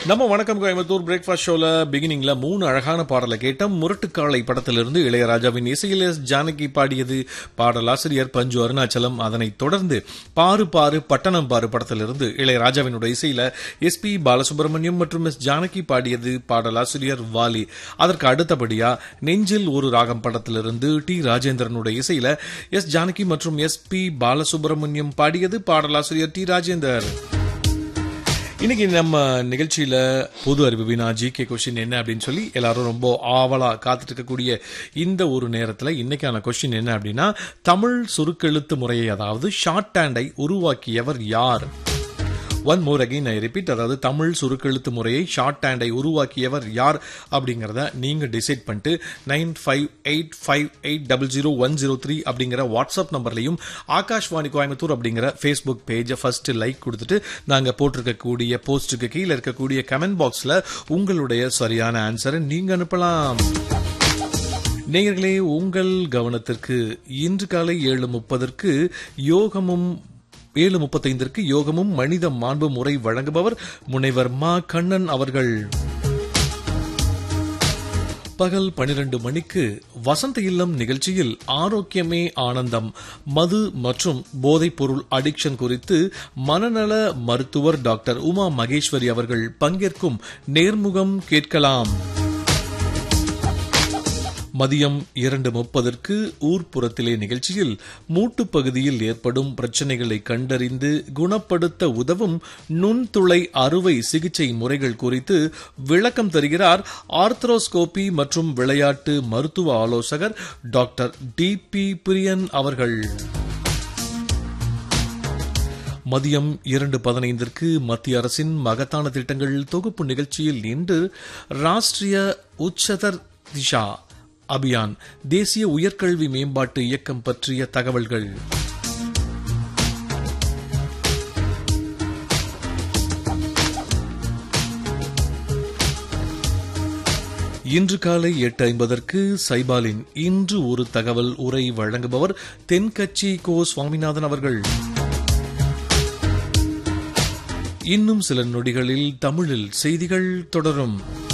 நம்ம வணக்கம் கோயம்புத்தூர் பிரேக்ஃபாஸ்ட் ஷோல பிகினிங்ல மூணு அழகான பாடலை கேட்டோம் முரட்டுக்காலை படத்திலிருந்து இளையராஜாவின் இசையில் எஸ் ஜானகி பாடியது பாடலாசிரியர் பஞ்சு அருணாச்சலம் அதனைத் தொடர்ந்து பாரு பாரு பட்டணம் பாரு படத்திலிருந்து இளையராஜாவினுடைய இசையில எஸ் பி பாலசுப்ரமணியம் மற்றும் எஸ் ஜானகி பாடியது பாடலாசிரியர் வாலி அதற்கு அடுத்தபடியா நெஞ்சில் ஒரு ராகம் படத்திலிருந்து டி ராஜேந்திரனுடைய இசையில எஸ் ஜானகி மற்றும் எஸ் பி பாலசுப்ரமணியம் பாடியது பாடலாசிரியர் டி ராஜேந்தர் இன்னைக்கு நம்ம நிகழ்ச்சியில பொது அறிவு வினா ஜி கே கொஸ்டின் என்ன அப்படின்னு சொல்லி எல்லாரும் ரொம்ப ஆவலா காத்துட்டு இருக்கக்கூடிய இந்த ஒரு நேரத்துல இன்னைக்கான கொஸ்டின் என்ன அப்படின்னா தமிழ் சுருக்கெழுத்து முறையை அதாவது ஷார்ட் ஹேண்டை உருவாக்கியவர் யார் one more again I repeat அதாவது தமிழ் சுருக்கெழுத்து முறையை ஷார்ட் ஹேண்டை உருவாக்கியவர் யார் அப்படிங்கிறத நீங்க டிசைட் பண்ணிட்டு nine five eight five eight double zero one zero three அப்படிங்கிற வாட்ஸ்அப் நம்பர்லையும் ஆகாஷ்வாணி கோயம்புத்தூர் அப்படிங்கிற ஃபேஸ்புக் பேஜை ஃபர்ஸ்ட் லைக் கொடுத்துட்டு நாங்க போட்டிருக்கக்கூடிய போஸ்ட்டுக்கு கீழே இருக்கக்கூடிய கமெண்ட் பாக்ஸ்ல உங்களுடைய சரியான ஆன்சரை நீங்க அனுப்பலாம் நேயர்களே உங்கள் கவனத்திற்கு இன்று காலை ஏழு முப்பதற்கு யோகமும் ஏழு முப்பத்தைந்திற்கு யோகமும் மனித மாண்பு முறை வழங்குபவர் முனைவர் மா கண்ணன் அவர்கள் பகல் பனிரெண்டு மணிக்கு வசந்த இல்லம் நிகழ்ச்சியில் ஆரோக்கியமே ஆனந்தம் மது மற்றும் போதைப் பொருள் அடிக்ஷன் குறித்து மனநல மருத்துவர் டாக்டர் உமா மகேஸ்வரி அவர்கள் பங்கேற்கும் நேர்முகம் கேட்கலாம் மதியம் இரண்டு முப்பதற்கு ஊர்ப்புறத்திலே நிகழ்ச்சியில் மூட்டுப் பகுதியில் ஏற்படும் பிரச்சனைகளை கண்டறிந்து குணப்படுத்த உதவும் நுண்துளை அறுவை சிகிச்சை முறைகள் குறித்து விளக்கம் தருகிறார் ஆர்த்ரோஸ்கோபி மற்றும் விளையாட்டு மருத்துவ ஆலோசகர் டாக்டர் டி பி பிரியன் அவர்கள் மதியம் இரண்டு பதினைந்திற்கு மத்திய அரசின் மகத்தான திட்டங்கள் தொகுப்பு நிகழ்ச்சியில் இன்று ராஷ்டிரிய உச்சதர் திஷா அபியான் தேசிய உயர்கல்வி மேம்பாட்டு இயக்கம் பற்றிய தகவல்கள் இன்று காலை எட்டு ஐம்பதற்கு சைபாலின் இன்று ஒரு தகவல் உரை வழங்குபவர் தென்கட்சி கோ சுவாமிநாதன் அவர்கள் இன்னும் சில நொடிகளில் தமிழில் செய்திகள் தொடரும்